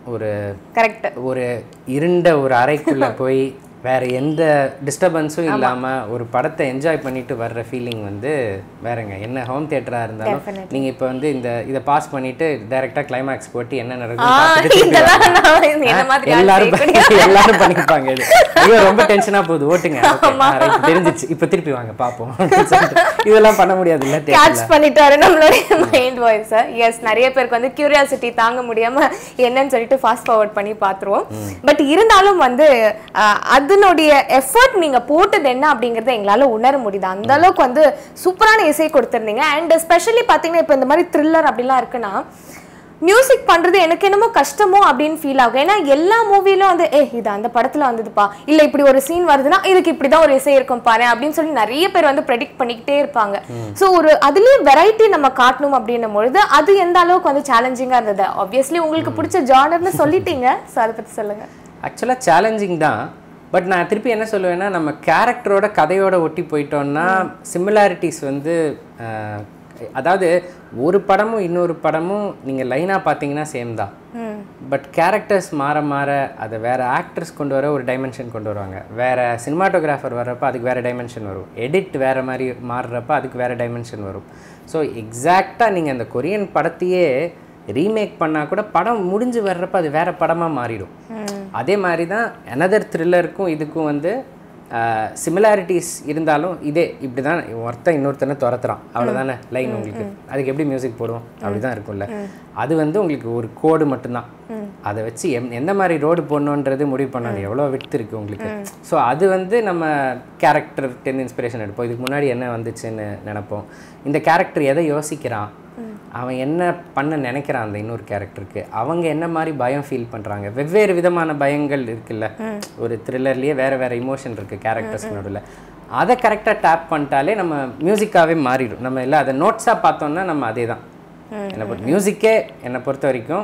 ஒரு கரெக்ட் ஒரு இருண்ட ஒரு அறைக்குள்ள போய் வேற எந்த டிஸ்டர்பன்ஸும் இல்லாம ஒரு படத்தை என்ஜாய் பண்ணிட்டு வர்ற ஃபீலிங் வந்து வேறங்க என்ன ஹோம் தியேட்டரா இருந்தாலும் நீங்க இப்போ வந்து இந்த இதை பாஸ் பண்ணிட்டு டைரக்டா கிளைமாக்ஸ் போட்டு என்ன நடக்கும் பார்த்துட்டு திருப்பி இதெல்லாம் நான் என்ன மாதிரி ஆள் எல்லாரும் செய்யக்கூடிய- எல்லாரும் பண்ணிப்பாங்க இது ஐயோ ரொம்ப டென்ஷனா போகுது ஓட்டுங்க Okay, ஆ, right, தெரிஞ்சிச்சு இப்போ திருப்பி வாங்க பார்ப்போம் அப்படின்னு சொல்லிட்டு இதெல்லாம் பண்ண முடியாது இல்ல கேட்ச் பண்ணிட்டாரு நம்மளுடைய மைண்ட் வாய்ஸ் எஸ் நிறைய பேருக்கு வந்து கியூரியாசிட்டி தாங்க முடியாம என்னன்னு சொல்லிட்டு ஃபாஸ்ட் ஃபார்வர்ட் பண்ணி பார்த்துருவோம் பட் இருந்தாலும் வந்து அஹ், அதனுடைய எஃபர்ட் நீங்க போட்டது என்ன அப்படிங்கறத எங்களால உணர முடியுது அந்த அளவுக்கு வந்து சூப்பரான இசை கொடுத்திருந்தீங்க அண்ட் ஸ்பெஷலி பாத்தீங்கன்னா இப்போ இந்த மாதிரி த்ரில்லர் அப்படிலாம் இருக்குன்னா மியூசிக் பண்றது எனக்கு என்னமோ கஷ்டமோ அப்படின்னு ஃபீல் ஆகும் ஏன்னா எல்லா மூவிலும் வந்து ஏ இது அந்த படத்துல வந்ததுப்பா இல்ல இப்படி ஒரு சீன் வருதுன்னா இதுக்கு இப்படிதான் ஒரு இசை இருக்கும் பாரு அப்படின்னு சொல்லி நிறைய பேர் வந்து ப்ரெடிக்ட் பண்ணிக்கிட்டே இருப்பாங்க சோ ஒரு அதுலயும் வெரைட்டி நம்ம காட்டணும் அப்படின்னும் பொழுது அது எந்த அளவுக்கு வந்து சேலஞ்சிங்கா இருந்தது ஆப்வியஸ்லி உங்களுக்கு பிடிச்ச ஜானர்னு சொல்லிட்டீங்க சோ அதை பத்தி சொல்லுங்க ஆக்சுவலாக சேலஞ்சிங் தான் பட் நான் திருப்பி என்ன சொல்லுவேன்னா நம்ம கேரக்டரோட கதையோட ஒட்டி போயிட்டோம்னா சிமிலாரிட்டிஸ் வந்து அஹ், அதாவது ஒரு படமும் இன்னொரு படமும் நீங்கள் லைனாக பார்த்தீங்கன்னா சேம் தான் ம் பட் கேரக்டர்ஸ் மாற மாற அதை வேற ஆக்டர்ஸ் கொண்டு வர ஒரு டைமென்ஷன் கொண்டு வருவாங்க வேற சினிமாட்டோகிராஃபர் வர்றப்ப அதுக்கு வேற டைமென்ஷன் வரும் எடிட் வேற மாதிரி மாறுறப்ப அதுக்கு வேற டைமென்ஷன் வரும் ஸோ எக்ஸாக்டாக நீங்கள் அந்த கொரியன் படத்தையே ரீமேக் பண்ணால் கூட படம் முடிஞ்சு வர்றப்ப அது வேற படமாக மாறிடும் அதே மாதிரி தான் அனதர் த்ரில்லருக்கும் இதுக்கும் வந்து சிமிலாரிட்டிஸ் இருந்தாலும் இதே இப்படி தான் ஒருத்தன் இன்னொருத்தனை துரத்துறான் அவ்வளோதானே லைன் உங்களுக்கு அதுக்கு எப்படி மியூசிக் போடுவோம் அப்படி தான் இருக்கும்ல அது வந்து உங்களுக்கு ஒரு கோடு மட்டும்தான் அதை வச்சு எம் எந்த மாதிரி ரோடு போடணுன்றது முடிவு பண்ணணும் எவ்வளோ விட்டு இருக்கு உங்களுக்கு ஸோ அது வந்து நம்ம கேரக்டர் டென் இன்ஸ்பிரேஷன் எடுப்போம் இதுக்கு முன்னாடி என்ன வந்துச்சுன்னு நினைப்போம் இந்த கேரக்டர் எதை யோசிக்கிறான் அவன் என்ன பண்ண நினைக்கிறான் அந்த இன்னொரு கேரக்டருக்கு அவங்க என்ன மாதிரி பயம் ஃபீல் பண்றாங்க வெவ்வேறு விதமான பயங்கள் இருக்குல்ல ஒரு த்ரில்லர்லயே வேற வேற இமோஷன் இருக்கு கேரக்டர்ஸ் நடுவில் அதை கரெக்டாக டேப் பண்ணிட்டாலே நம்ம மியூசிக்காவே மாறிடும் நம்ம இல்லை அதை நோட்ஸாக பார்த்தோம்னா நம்ம அதே தான் என்னை பொறுத்த மியூசிக்கே என்னை பொறுத்த வரைக்கும்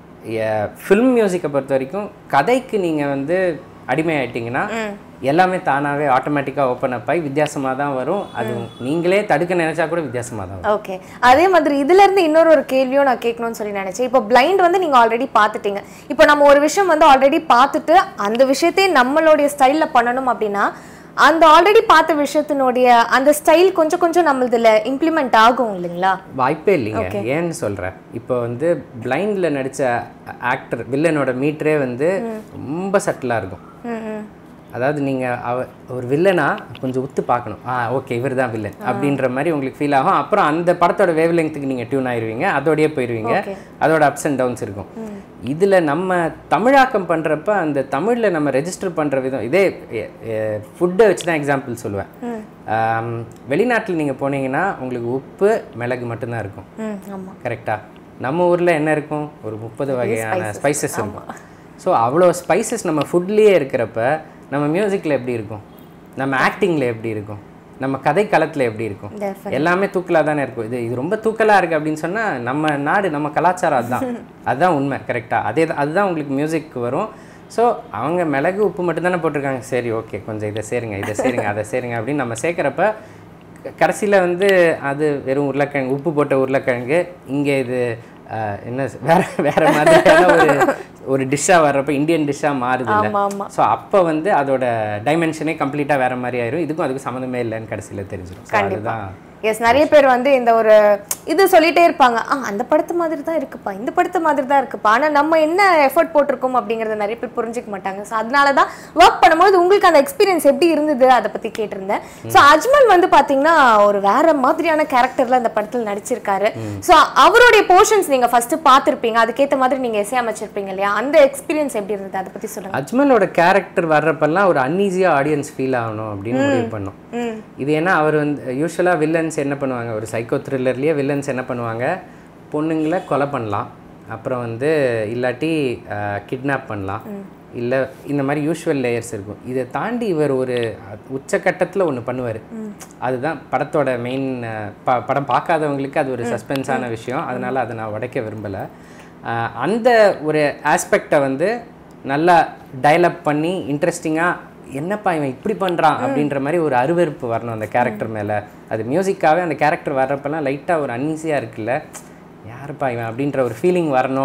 ஃபில்ம் மியூசிக்கை பொறுத்த வரைக்கும் கதைக்கு நீங்கள் வந்து அடிமை ஆயிட்டீங்கன்னா எல்லாமே தானாகவே ஆட்டோமேட்டிக்காக ஓப்பன் அப் ஆகி வித்தியாசமாக தான் வரும் அது நீங்களே தடுக்க நினைச்சா கூட வித்தியாசமாக தான் வரும் ஓகே அதே மாதிரி இதுல இருந்து இன்னொரு ஒரு கேள்வியும் நான் கேட்கணும்னு சொல்லி நினைச்சேன் இப்போ பிளைண்ட் வந்து நீங்க ஆல்ரெடி பார்த்துட்டீங்க இப்போ நம்ம ஒரு விஷயம் வந்து ஆல்ரெடி பார்த்துட்டு அந்த விஷயத்தையே நம்மளுடைய ஸ்டைல்ல பண்ணணும் அப்படின்னா அந்த ஆல்ரெடி பார்த்த விஷயத்தினுடைய அந்த ஸ்டைல் கொஞ்சம் கொஞ்சம் நம்மளதுல இம்ப்ளிமெண்ட் ஆகும் இல்லைங்களா வாய்ப்பே இல்லைங்க ஏன்னு சொல்கிறேன் இப்போ வந்து பிளைண்டில் நடித்த ஆக்டர் வில்லனோட மீட்டரே வந்து ரொம்ப சட்டிலாக இருக்கும் ம் ம் அதாவது நீங்கள் அவ ஒரு வில்லனா கொஞ்சம் உத்து பார்க்கணும் ஆ ஓகே இவர் தான் வில்லன் அப்படின்ற மாதிரி உங்களுக்கு ஃபீல் ஆகும் அப்புறம் அந்த படத்தோட வேவ் லெங்க்த்துக்கு நீங்கள் டியூன் ஆயிருவீங்க அதோடயே போயிடுவீங்க அதோட அப்ஸ் அண்ட் டவுன்ஸ் இருக்கும் இதில் நம்ம தமிழாக்கம் பண்ணுறப்ப அந்த தமிழில் நம்ம ரெஜிஸ்டர் பண்ணுற விதம் இதே ஃபுட்டை வச்சு தான் எக்ஸாம்பிள் சொல்லுவேன் வெளிநாட்டில் நீங்கள் போனீங்கன்னா உங்களுக்கு உப்பு மிளகு மட்டும்தான் இருக்கும் ம் ஆமா கரெக்டா நம்ம ஊரில் என்ன இருக்கும் ஒரு முப்பது வகையான ஸ்பைசஸ் இருக்கும் ஸோ அவ்வளோ ஸ்பைசஸ் நம்ம ஃபுட்லேயே இருக்கிறப்ப நம்ம மியூசிக்கில் எப்படி இருக்கும் நம்ம ஆக்டிங்கில் எப்படி இருக்கும் நம்ம கதை களத்தில் எப்படி இருக்கும் Definitely. எல்லாமே தூக்கலாக தானே இருக்கும் இது இது ரொம்ப தூக்கலாக இருக்குது அப்படின்னு சொன்னால் நம்ம நாடு நம்ம கலாச்சாரம் அதுதான் அதுதான் உண்மை கரெக்டாக அதே தான் அதுதான் உங்களுக்கு மியூசிக் வரும் ஸோ அவங்க மிளகு உப்பு மட்டும் தானே போட்டிருக்காங்க சரி ஓகே கொஞ்சம் இதை சேருங்க இதை சேருங்க அதை சேருங்க அப்படின்னு நம்ம சேர்க்குறப்ப கடைசியில் வந்து அது வெறும் உருளைக்கிழங்கு உப்பு போட்ட உருளைக்கிழங்கு இங்கே இது அஹ், என்ன சொ- வேற வேற மாதிரியான ஒரு ஒரு டிஷ்ஷாக வர்றப்ப இந்தியன் டிஷ்ஷாக மாறுது ஆமா ஆமா ஸோ அப்போ வந்து அதோட டைமென்ஷனே கம்ப்ளீட்டாக வேற மாதிரி ஆயிரும் இதுக்கும் அதுக்கும் சம்மந்தமே இல்லைன்னு கடைசியில் தெரிஞ்சிடும் So அதுதான் எஸ் நிறைய பேர் வந்து இந்த ஒரு இது சொல்லிட்டே இருப்பாங்க ஆ அந்த படத்து மாதிரி தான் இருக்குப்பா இந்த படத்து மாதிரி தான் இருக்குப்பா ஆனா நம்ம என்ன எஃபர்ட் போட்டிருக்கோம் அப்படிங்கறத நிறைய பேர் புரிஞ்சுக்க மாட்டாங்க ஸோ அதனால தான் ஒர்க் பண்ணும்போது உங்களுக்கு அந்த எக்ஸ்பீரியன்ஸ் எப்படி இருந்தது அதை பத்தி கேட்டிருந்தேன் ஸோ அஜ்மல் வந்து பாத்தீங்கன்னா ஒரு வேற மாதிரியான கேரக்டர்ல அந்த படத்தில் நடிச்சிருக்காரு ஸோ அவருடைய போர்ஷன்ஸ் நீங்க ஃபர்ஸ்ட் பார்த்திருப்பீங்க அதுக்கேத்த மாதிரி நீங்க இசையமைச்சிருப்பீங்க இல்லையா அந்த எக்ஸ்பீரியன்ஸ் எப்படி இருந்தது அதை பத்தி சொல்லுங்க அஜ்மலோட கேரக்டர் வர்றப்பெல்லாம் ஒரு அன்ஈஸியாக ஆடியன்ஸ் ஃபீல் ஆகணும் அப்படின்னு முடிவு பண்ணோம் ம் இது ஏன்னா அவர் வந்து யூஸ்வலாக வில்லன்ஸ் என்ன பண்ணுவாங்க ஒரு சைக்கோ த்ரில்லர்லேயே வில்லன்ஸ் என்ன பண்ணுவாங்க பொண்ணுங்களை கொலை பண்ணலாம் அப்புறம் வந்து இல்லாட்டி கிட்னாப் பண்ணலாம் இல்லை இந்த மாதிரி யூஷுவல் லேயர்ஸ் இருக்கும் இதை தாண்டி இவர் ஒரு உச்சக்கட்டத்தில் ஒன்று பண்ணுவார் அதுதான் படத்தோட மெயின் ப படம் பார்க்காதவங்களுக்கு அது ஒரு சஸ்பென்ஸான விஷயம் அதனால் அதை நான் உடைக்க விரும்பலை அந்த ஒரு ஆஸ்பெக்டை வந்து நல்லா டயலப் பண்ணி இன்ட்ரெஸ்டிங்காக என்னப்பா இவன் இப்படி பண்ணுறான் அப்படின்ற மாதிரி ஒரு அருவருப்பு வரணும் அந்த கேரக்டர் மேலே அது மியூசிக்காகவே அந்த கேரக்டர் வர்றப்பெல்லாம் லைட்டாக ஒரு அன்ஈஸியாக இருக்குல்ல யாருப்பா இவன் அப்படின்ற ஒரு ஃபீலிங் வரணும்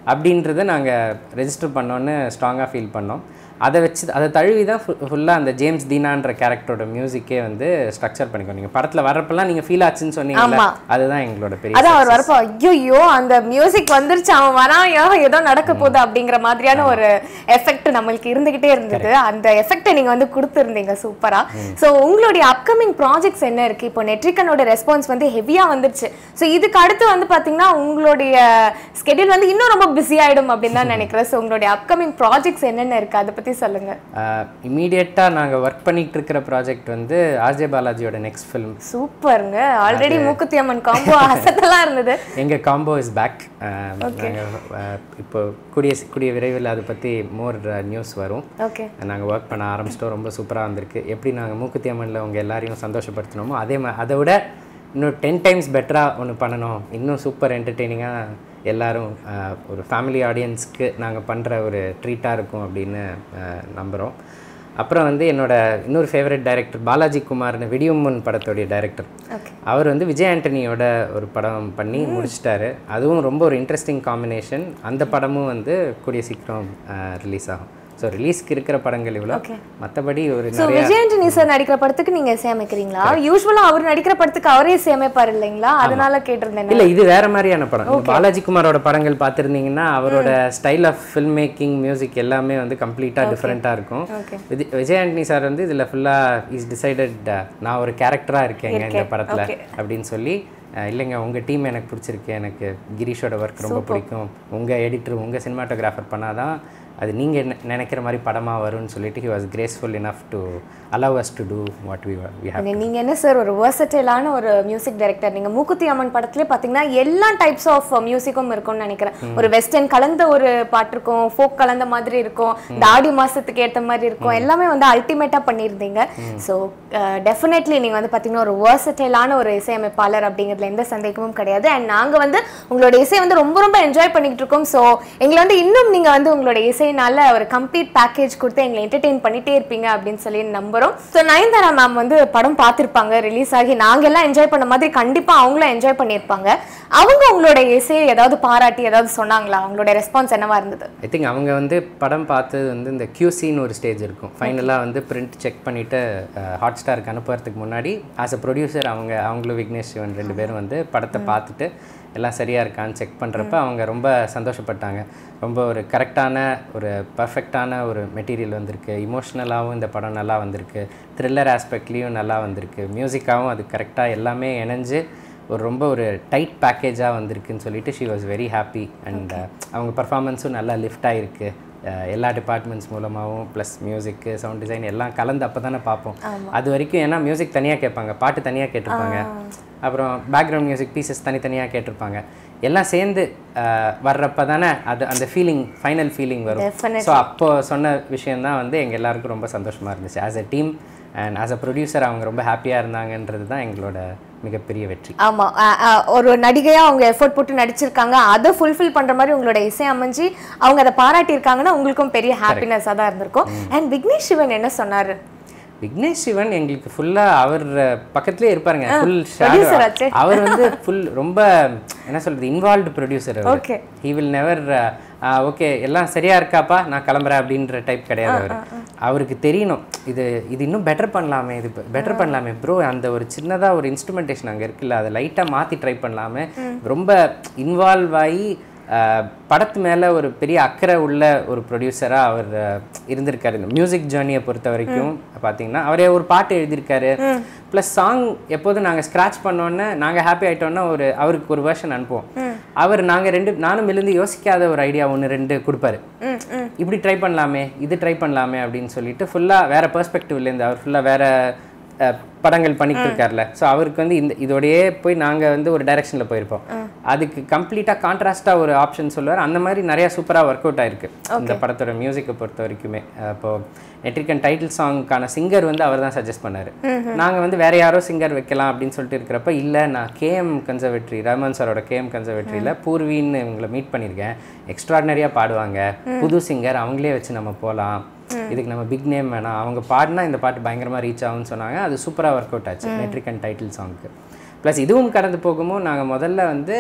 அப்படின்றத நாங்கள் ரெஜிஸ்டர் பண்ணோன்னு ஸ்ட்ராங்காக ஃபீல் பண்ணோம் அதை வச்சு அதை தழுவி தான் ஃபுல்லாக அந்த ஜேம்ஸ் தீனான்ற கேரக்டரோட மியூசிக்கே வந்து ஸ்ட்ரக்சர் பண்ணிக்கோ நீங்கள் படத்தில் வர்றப்பெல்லாம் நீங்கள் ஃபீல் ஆச்சுன்னு சொன்னீங்கல்ல ஆமா. அதுதான் எங்களோட பெரிய அதான் அவர் வரப்போ ஐயோ அந்த மியூசிக் வந்துருச்சு அவன் வரான் யோ, ஏதோ நடக்க போகுது அப்படிங்கிற மாதிரியான ஒரு எஃபெக்ட் நம்மளுக்கு இருந்துகிட்டே இருந்தது அந்த எஃபெக்ட்டை நீங்க வந்து கொடுத்துருந்தீங்க சூப்பரா சோ உங்களுடைய அப்கமிங் ப்ராஜெக்ட்ஸ் என்ன இருக்கு இப்போ நெட்ரிகனோட ரெஸ்பான்ஸ் வந்து ஹெவியா வந்துருச்சு சோ இதுக்கு அடுத்து வந்து பாத்தீங்கன்னா உங்களுடைய ஸ்கெடியூல் வந்து இன்னும் ரொம்ப பிஸி ஆயிடும் அப்படின்னு தான் நினைக்கிறேன் சோ உங்களுடைய அப்கமிங் ப்ராஜெக்ட்ஸ் என்னென்ன இருக்கு அதை பத்தி சொல்லுங்க இமீடியட்டாக நாங்கள் ஒர்க் பண்ணிட்டு இருக்கிற ப்ராஜெக்ட் வந்து ஆர்ஜே பாலாஜியோட நெக்ஸ்ட் ஃபிலிம் சூப்பருங்க ஆல்ரெடி மூக்குத்தி அம்மன் காம்போ அசத்தெல்லாம் இருந்தது எங்கள் காம்போ இஸ் பேக் நாங்கள் இப்போ கூடிய கூடிய விரைவில் அதை பற்றி மோர் நியூஸ் வரும் ஓகே நாங்கள் ஒர்க் பண்ண ஆரம்பிச்சிட்டோம் ரொம்ப சூப்பராக வந்திருக்கு எப்படி நாங்கள் மூக்குத்தி அம்மனில் உங்கள் எல்லாரையும் சந்தோஷப்படுத்தினோமோ அதே மா அதை விட இன்னும் டென் டைம்ஸ் பெட்டராக ஒன்று பண்ணணும் இன்னும் சூப்பர் என்டர்டெய்னிங்காக எல்லாரும் அஹ், ஒரு ஃபேமிலி ஆடியன்ஸ்க்கு நாங்கள் பண்ணுற ஒரு ட்ரீட்டாக இருக்கும் அப்படின்னு நம்புகிறோம் அப்புறம் வந்து என்னோட இன்னொரு ஃபேவரட் டைரக்டர் பாலாஜி குமார்னு விடியுமுன் படத்தோடைய டைரக்டர் ஓகே அவர் வந்து விஜய் ஆண்டனியோட ஒரு படம் பண்ணி முடிச்சிட்டாரு அதுவும் ரொம்ப ஒரு இன்ட்ரெஸ்டிங் காம்பினேஷன் அந்த படமும் வந்து கூடிய சீக்கிரம் ரிலீஸ் ஆகும் ஸோ ரிலீஸ்க்கு இருக்கிற படங்கள் இவ்வளோ மற்றபடி ஒரு சோ நிறைய விஜயண்டனி சார் நடிக்கிற படத்துக்கு நீங்க இசையமைக்கிறீங்களா யூஸ்வலா அவர் நடிக்கிற படத்துக்கு அவரே இசையமைப்பார் இல்லைங்களா அதனால கேட்டிருந்தேன் இல்ல இது வேற மாதிரியான படம் நீங்க பாலாஜி குமாரோட படங்கள் பார்த்துருந்தீங்கன்னா அவரோட style of film making music எல்லாமே வந்து கம்ப்ளீட்டாக டிஃப்ரெண்ட்டாக இருக்கும் Okay. விஜய் விஜய் ஆண்டனி சார் வந்து இதில் ஃபுல்லாக இஸ் டிசைடட் நான் ஒரு கேரக்டராக இருக்கேங்க இந்த படத்தில் அப்படின்னு சொல்லி அஹ், இல்லைங்க உங்கள் டீம் எனக்கு பிடிச்சிருக்கு எனக்கு கிரீஷோட ஒர்க் ரொம்ப பிடிக்கும் உங்கள் எடிட்டர் உங்கள் சினிமாட்டோகிராஃபர் பண்ணாதான் அது நீங்கள் நினைக்கிற மாதிரி படமாக வரும்னு சொல்லிட்டு he was graceful enough to allow us to do what we we have நீங்க- நீங்க என்ன சார் ஒரு வெர்சடைலான ஒரு மியூசிக் டைரக்டர் நீங்க மூக்குத்தி அம்மன் படத்திலே பாத்தீங்கன்னா எல்லா டைப்ஸ் ஆஃப் மியூசிக்கும் இருக்கும்னு நினைக்கிறேன் ஒரு வெஸ்டர்ன் கலந்த ஒரு பாட்டு இருக்கும் ஃபோக் கலந்த மாதிரி இருக்கும் இந்த ஆடி மாசத்துக்கு ஏத்த மாதிரி இருக்கும் எல்லாமே வந்து அல்டிமேட்டா பண்ணியிருந்தீங்க ஸோ டெஃபினெட்லி நீங்க வந்து பாத்தீங்கன்னா ஒரு வெர்சடைலான ஒரு இசையமைப்பாளர் அப்படிங்கிறதுல எந்த சந்தேகமும் கிடையாது அண்ட் நாங்க வந்து உங்களோட இசை வந்து ரொம்ப ரொம்ப என்ஜாய் பண்ணிக்கிட்டு இருக்கோம் ஸோ எங்களை வந்து இன்னும் நீங்க வந்து உங்களோட இசைனால ஒரு கம்ப்ளீட் பேக்கேஜ் கொடுத்து எங்களை என்டர்டெயின் பண்ணிட்டே இருப்பீங்க அப்படின்னு சொல்லி நம்புறோம் ஸோ நயன்தாரா மேம் வந்து படம் பார்த்திருப்பாங்க ரிலீஸ் ஆகி நாங்க எல்லாம் என்ஜாய் பண்ண மாதிரி கண்டிப்பா அவங்களும் என்ஜாய் பண்ணியிருப்பாங்க அவங்க உங்களோட இசையை ஏதாவது பாராட்டி ஏதாவது சொன்னாங்களா அவங்களோட ரெஸ்பான்ஸ் என்னவா இருந்தது ஐ திங்க் அவங்க வந்து படம் பார்த்தது வந்து இந்த கியூசின்னு ஒரு ஸ்டேஜ் இருக்கும் ஃபைனலாக வந்து பிரிண்ட் செக் பண்ணிவிட்டு ஹாட் ஸ்டாருக்கு அனுப்புறதுக்கு முன்னாடி ஆஸ் அ ப்ரொடியூசர் அவங்க அவங்களும் விக்னேஷ் சிவன் ரெண்டு பேரும் வந்து படத்தை பார்த்துட்டு எல்லாம் சரியாக இருக்கான்னு செக் பண்ணுறப்ப அவங்க ரொம்ப சந்தோஷப்பட்டாங்க ரொம்ப ஒரு கரெக்டான ஒரு பர்ஃபெக்டான ஒரு மெட்டீரியல் வந்திருக்கு இமோஷ்னலாகவும் இந்த படம் நல்லா வந்திருக்கு த்ரில்லர் ஆஸ்பெக்ட்லேயும் நல்லா வந்திருக்கு மியூசிக்காகவும் அது கரெக்டாக எல்லாமே இணைஞ்சு ஒரு ரொம்ப ஒரு டைட் பேக்கேஜாக வந்திருக்குன்னு சொல்லிட்டு she was very happy and அவங்க பர்ஃபார்மன்ஸும் நல்லா லிஃப்ட் ஆகிருக்கு எல்லா டிபார்ட்மெண்ட்ஸ் மூலமாகவும் ப்ளஸ் மியூசிக்கு சவுண்ட் டிசைன் எல்லாம் கலந்து அப்போ தானே பார்ப்போம் அது வரைக்கும் ஏன்னா மியூசிக் தனியாக கேட்பாங்க பாட்டு தனியாக கேட்டிருப்பாங்க அப்புறம் பேக்ரவுண்ட் மியூசிக் பீசஸ் தனித்தனியாக கேட்டிருப்பாங்க எல்லாம் சேர்ந்து வர்றப்ப தானே அது அந்த ஃபீலிங் ஃபைனல் ஃபீலிங் வரும் Definitely. ஸோ அப்போ சொன்ன விஷயம்தான் வந்து எங்கள் எல்லாருக்கும் ரொம்ப சந்தோஷமாக இருந்துச்சு as a team and as a producer அவங்க ரொம்ப ஹாப்பியாக இருந்தாங்கன்றது தான் எங்களோட மிகப்பெரிய வெற்றி ஆமா அஹ் அஹ் ஒரு நடிகையா அவங்க எஃபோர்ட் போட்டு நடிச்சிருக்காங்க அதை ஃபுல்ஃபில் பண்ற மாதிரி உங்களோட இசை அமைஞ்சு அவங்க அதை பாராட்டியிருக்காங்கன்னா உங்களுக்கும் பெரிய ஹாப்பினஸாக தான் இருந்திருக்கும் அண்ட் விக்னேஷ் சிவன் என்ன சொன்னாரு விக்னேஷ் சிவன் எங்களுக்கு ஃபுல்லா அவர் பக்கத்துலயே இருப்பாருங்க ஃபுல் producer ஆச்சே. அவர் வந்து ஃபுல் ரொம்ப என்ன சொல்றது இன்வால்வ்டு ப்ரொடியூசர் அவர் Okay. He will never okay எல்லாம் சரியா இருக்காப்பா நான் கிளம்புறேன் அப்படின்ற டைப் கிடையாது அவர் அவருக்கு தெரியணும் இது இது இன்னும் பெட்டர் பண்ணலாமே இது பெட்டர் பண்ணலாமே ப்ரோ அந்த ஒரு சின்னதா ஒரு இன்ஸ்ட்ருமெண்டேஷன் அங்க இருக்குல்ல அதை லைட்டா மாத்தி ட்ரை பண்ணலாமே ரொம்ப இன்வால்வ் ஆகி அஹ், படத்து மேல ஒரு பெரிய அக்கறை உள்ள ஒரு ப்ரொடியூசரா அவர் அஹ், இருந்திருக்காரு இந்த மியூசிக் ஜேர்னியை பொறுத்த வரைக்கும் பாத்தீங்கன்னா அவரே ஒரு பாட்டு எழுதியிருக்காரு ப்ளஸ் சாங் எப்போதும் நாங்க ஸ்க்ராட்ச் பண்ணோன்னே நாங்க ஹாப்பி ஆயிட்டோம்னா ஒரு அவருக்கு ஒரு வெர்ஷன் அனுப்புவோம் அவர் நாங்க ரெண்டு நானும் விழுந்து யோசிக்காத ஒரு ஐடியா ஒன்று ரெண்டு கொடுப்பாரு ம் ம் இப்படி ட்ரை பண்ணலாமே இது ட்ரை பண்ணலாமே அப்படின்னு சொல்லிட்டு ஃபுல்லாக வேற பெர்ஸ்பெக்டிவ்லேருந்து அவர் ஃபுல்லாக வேற அஹ், படங்கள் பண்ணிட்டு இருக்கார்ல ஸோ அவருக்கு வந்து இந்த இதோடயே போய் நாங்கள் வந்து ஒரு டைரக்ஷனில் போயிருப்போம் அதுக்கு கம்ப்ளீட்டாக கான்ட்ராஸ்டாக ஒரு ஆப்ஷன் சொல்லுவார் அந்த மாதிரி நிறையா சூப்பராக ஒர்க் அவுட் ஆயிருக்கு இந்த படத்தோட மியூசிக்கை பொறுத்த வரைக்குமே அஹ், இப்போ நெட்ரிகன் டைட்டில் சாங்க்கான சிங்கர் வந்து அவர் தான் சஜஸ்ட் பண்ணார் நாங்கள் வந்து வேற யாரோ சிங்கர் வைக்கலாம் அப்படின்னு சொல்லிட்டு இருக்கிறப்ப இல்லை நான் கேஎம் கன்சர்வேட்டரி ரஹ்மான் சாரோட கேஎம் கன்சர்வேட்டரியில் பூர்வின்னு இவங்களை மீட் பண்ணியிருக்கேன் எக்ஸ்ட்ராடினரியாக பாடுவாங்க புது சிங்கர் அவங்களே வச்சு நம்ம போகலாம் இதுக்கு நம்ம பிக் நேம் வேணாம் அவங்க பாடினா இந்த பாட்டு பயங்கரமாக ரீச் ஆகும்னு சொன்னாங்க அது சூப்பராக ஒர்க் அவுட் ஆச்சு மெட்ரிக் அண்ட் டைட்டில் சாங்க்கு ப்ளஸ் இதுவும் கடந்து போகும்போது நாங்கள் முதல்ல வந்து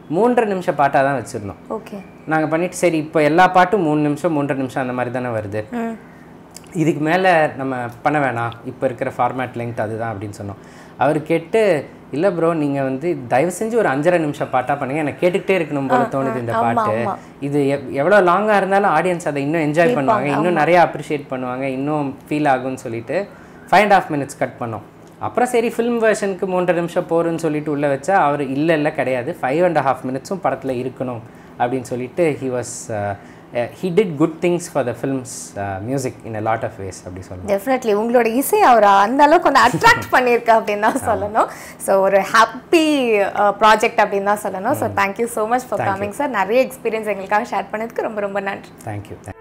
மூன்றரை நிமிஷம் பாட்டாக தான் வச்சுருந்தோம் ஓகே நாங்கள் பண்ணிட்டு சரி இப்போ எல்லா பாட்டும் மூணு நிமிஷம் மூன்றரை நிமிஷம் அந்த மாதிரி தானே வருது ம் இதுக்கு மேலே நம்ம பண்ண வேணாம் இப்போ இருக்கிற ஃபார்மேட் லெங்க் அதுதான் அப்படின்னு சொன்னோம் அவர் கேட்டு இல்லை ப்ரோ நீங்கள் வந்து தயவு செஞ்சு ஒரு அஞ்சரை நிமிஷம் பாட்டாக பண்ணுங்க எனக்கு கேட்டுக்கிட்டே இருக்கணும் போல தோணுது இந்த பாட்டு இது எவ் எவ்வளோ லாங்காக இருந்தாலும் ஆடியன்ஸ் அதை இன்னும் என்ஜாய் பண்ணுவாங்க இன்னும் நிறைய அப்ரிஷியேட் பண்ணுவாங்க இன்னும் ஃபீல் ஆகும்னு சொல்லிட்டு five and half minutes cut பண்ணோம் அப்புறம் சரி ஃபிலிம் வெர்ஷனுக்கு மூன்றரை நிமிஷம் போகிறேன்னு சொல்லிட்டு உள்ளே வச்சா அவர் இல்லை இல்லை கிடையாது ஃபைவ் அண்ட் ஹாஃப் மினிட்ஸும் படத்தில் இருக்கணும் அப்படின்னு சொல்லிட்டு he was he did good things for the films music in a lot of ways அப்படி சொல்லலாம் டெஃபினெட்லி உங்களோட இசை அவர் அந்த அளவுக்கு வந்து அட்ராக்ட் பண்ணியிருக்கு அப்படின்னு தான் சொல்லணும் ஸோ ஒரு ஹாப்பி ப்ராஜெக்ட் அப்படின்னு தான் சொல்லணும் so thank you so much for coming sir நிறைய எக்ஸ்பீரியன்ஸ் எங்களுக்காக ஷேர் பண்ணதுக்கு ரொம்ப ரொம்ப நன்றி தேங்க்யூ